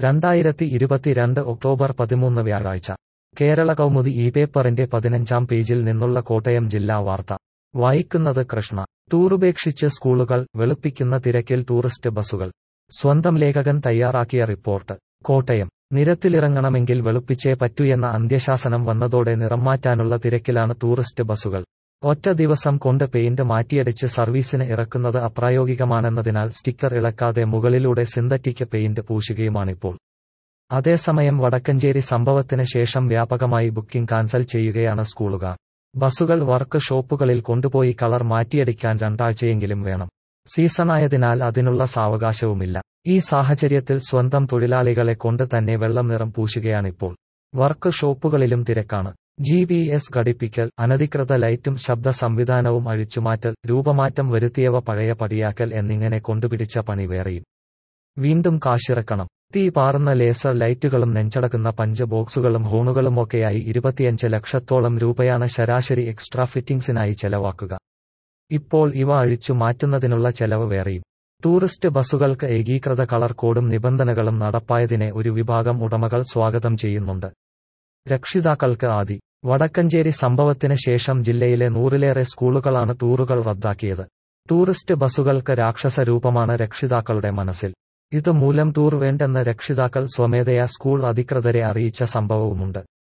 രണ്ടായിരത്തി ഇരുപത്തിരണ്ട് ഒക്ടോബർ പതിമൂന്ന് വ്യാഴാഴ്ച കേരള കൗമുദി ഈ പേപ്പറിന്റെ പതിനഞ്ചാം പേജിൽ നിന്നുള്ള കോട്ടയം ജില്ലാ വാർത്ത വായിക്കുന്നത് കൃഷ്ണ ടൂറുപേക്ഷിച്ച് സ്കൂളുകൾ വെളുപ്പിക്കുന്ന തിരക്കിൽ ടൂറിസ്റ്റ് ബസുകൾ സ്വന്തം ലേഖകൻ തയ്യാറാക്കിയ റിപ്പോർട്ട് കോട്ടയം നിരത്തിലിറങ്ങണമെങ്കിൽ വെളുപ്പിച്ചേ പറ്റൂയെന്ന അന്ത്യശാസനം വന്നതോടെ നിറം മാറ്റാനുള്ള തിരക്കിലാണ് ടൂറിസ്റ്റ് ബസുകൾ ഒറ്റ ദിവസം കൊണ്ട് പെയിന്റ് മാറ്റിയടിച്ച് സർവീസിന് ഇറക്കുന്നത് അപ്രായോഗികമാണെന്നതിനാൽ സ്റ്റിക്കർ ഇളക്കാതെ മുകളിലൂടെ സിന്തറ്റിക് പെയിന്റ് പൂശുകയുമാണിപ്പോൾ അതേസമയം വടക്കഞ്ചേരി സംഭവത്തിന് ശേഷം വ്യാപകമായി ബുക്കിംഗ് കാൻസൽ ചെയ്യുകയാണ് സ്കൂളുകാർ ബസുകൾ വർക്ക് ഷോപ്പുകളിൽ കൊണ്ടുപോയി കളർ മാറ്റിയടിക്കാൻ രണ്ടാഴ്ചയെങ്കിലും വേണം സീസണായതിനാൽ അതിനുള്ള സാവകാശവുമില്ല ഈ സാഹചര്യത്തിൽ സ്വന്തം തൊഴിലാളികളെ കൊണ്ട് തന്നെ വെള്ളം നിറം പൂശുകയാണിപ്പോൾ വർക്ക് ഷോപ്പുകളിലും തിരക്കാണ് ജി ബി എസ് ഘടിപ്പിക്കൽ അനധികൃത ലൈറ്റും ശബ്ദ സംവിധാനവും അഴിച്ചുമാറ്റൽ രൂപമാറ്റം വരുത്തിയവ പഴയ പടിയാക്കൽ എന്നിങ്ങനെ കൊണ്ടുപിടിച്ച പണി വേറെയും വീണ്ടും കാശിറക്കണം തീ പാറുന്ന ലേസർ ലൈറ്റുകളും നെഞ്ചടക്കുന്ന പഞ്ച് ബോക്സുകളും ഹോണുകളുമൊക്കെയായി ഇരുപത്തിയഞ്ച് ലക്ഷത്തോളം രൂപയാണ് ശരാശരി എക്സ്ട്രാ ഫിറ്റിംഗ്സിനായി ചെലവാക്കുക ഇപ്പോൾ ഇവ അഴിച്ചു മാറ്റുന്നതിനുള്ള ചെലവ് വേറെയും ടൂറിസ്റ്റ് ബസുകൾക്ക് ഏകീകൃത കളർ കോഡും നിബന്ധനകളും നടപ്പായതിനെ ഒരു വിഭാഗം ഉടമകൾ സ്വാഗതം ചെയ്യുന്നുണ്ട് രക്ഷിതാക്കൾക്ക് ആദി വടക്കഞ്ചേരി സംഭവത്തിന് ശേഷം ജില്ലയിലെ നൂറിലേറെ സ്കൂളുകളാണ് ടൂറുകൾ റദ്ദാക്കിയത് ടൂറിസ്റ്റ് ബസുകൾക്ക് രാക്ഷസ രൂപമാണ് രക്ഷിതാക്കളുടെ മനസ്സിൽ ഇതുമൂലം ടൂർ വേണ്ടെന്ന് രക്ഷിതാക്കൾ സ്വമേധയാ സ്കൂൾ അധികൃതരെ അറിയിച്ച സംഭവവുമുണ്ട്